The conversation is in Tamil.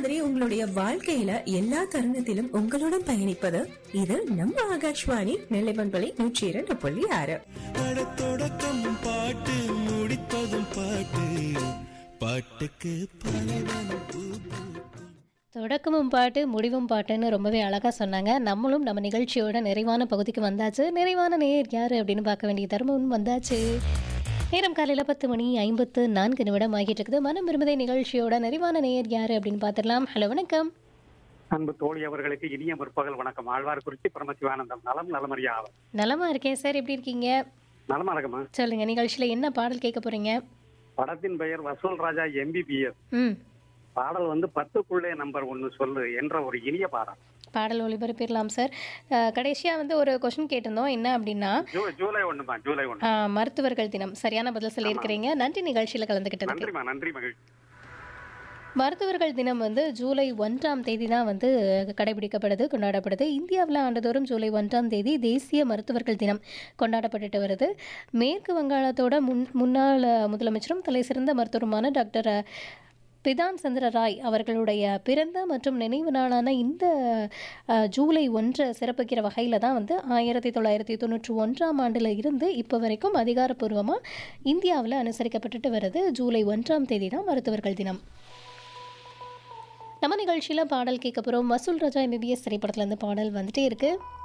மாதிரி உங்களுடைய வாழ்க்கையில எல்லா தருணத்திலும் உங்களுடன் பயணிப்பது இது நம்ம ஆகாஷ்வாணி நெல்லைமண்பலை நூற்றி இரண்டு புள்ளி ஆறு அட தொடக்கம் பாட்டு முடிப்பதும் பாட்டு பாட்டுக்கு பலவனம் பூ பூக்கும். தொடக்கமும் பாட்டு முடிவும் பாட்டுன்னு ரொம்பவே அழகாக சொன்னாங்க நம்மளும் நம்ம நிகழ்ச்சியோட நிறைவான பகுதிக்கு வந்தாச்சு நிறைவான நேர் யார் அப்படின்னு பார்க்க வேண்டிய தருமம் வந்தாச்சு நேரம் காலையில் பத்து மணி ஐம்பத்து நான்கு நிமிடம் ஆகிட்டு இருக்குது மனம் விரும்புதை நிகழ்ச்சியோட நிறைவான நேர் யார் அப்படின்னு பார்த்துடலாம் ஹலோ வணக்கம் அன்பு தோழி அவர்களுக்கு இனிய முற்பகல் வணக்கம் ஆழ்வார்குறிச்சி பரமசிவானந்தம் நலம் நலமறியா அவர் நலமா இருக்கேன் சார் எப்படி இருக்கீங்க நலமா இருக்குமா சொல்லுங்க நிகழ்ச்சியில என்ன பாடல் கேட்க போறீங்க படத்தின் பெயர் வசூல் ராஜா எம்பிபிஎஸ் ம் பாடல் வந்து பத்துக்குள்ளே நம்பர் ஒன்னு சொல்லு என்ற ஒரு இனிய பாடல் பாடல் ஒளிபரப்பிடலாம் சார் அஹ், கடைசியா வந்து ஒரு கொஸ்டின் கேட்டிருந்தோம் என்ன அப்படின்னா ஜூ ஜூலை ஒண்ணுமா ஜூலை ஒண்ணு அஹ், மருத்துவர்கள் தினம் சரியான பதில் சொல்லியிருக்கிறீங்க நன்றி நிகழ்ச்சியில கலந்துக்கிட்டதுக்கு நன்றிமா நன்றி மகிழ்ச்சி மருத்துவர்கள் தினம் வந்து ஜூலை ஒன்றாம் தேதி தான் வந்து கடைபிடிக்கப்படுது கொண்டாடப்படுது இந்தியாவில் ஆண்டுதோறும் ஜூலை ஒன்றாம் தேதி தேசிய மருத்துவர்கள் தினம் கொண்டாடப்பட்டுட்டு வருது மேற்கு வங்காளத்தோட முன் முன்னாள் முதலமைச்சரும் தலை சிறந்த மருத்துவருமான டாக்டர் பிதான் சந்திர ராய் அவர்களுடைய பிறந்த மற்றும் நினைவு நாளான இந்த அஹ், ஜூலை ஒன்றை சிறப்பிக்கிற வகையில் தான் வந்து ஆயிரத்தி தொள்ளாயிரத்தி தொண்ணூற்றி ஒன்றாம் ஆண்டில் இருந்து இப்போ வரைக்கும் அதிகாரப்பூர்வமாக இந்தியாவில் அனுசரிக்கப்பட்டுட்டு வருது ஜூலை ஒன்றாம் தேதி தான் மருத்துவர்கள் தினம் நம்ம நிகழ்ச்சியில் பாடல் கேட்க போகிறோம் வசூல் ராஜா எம்பிபிஎஸ் திரைப்படத்துலேருந்து பாடல் வந்துட்டே இருக்குது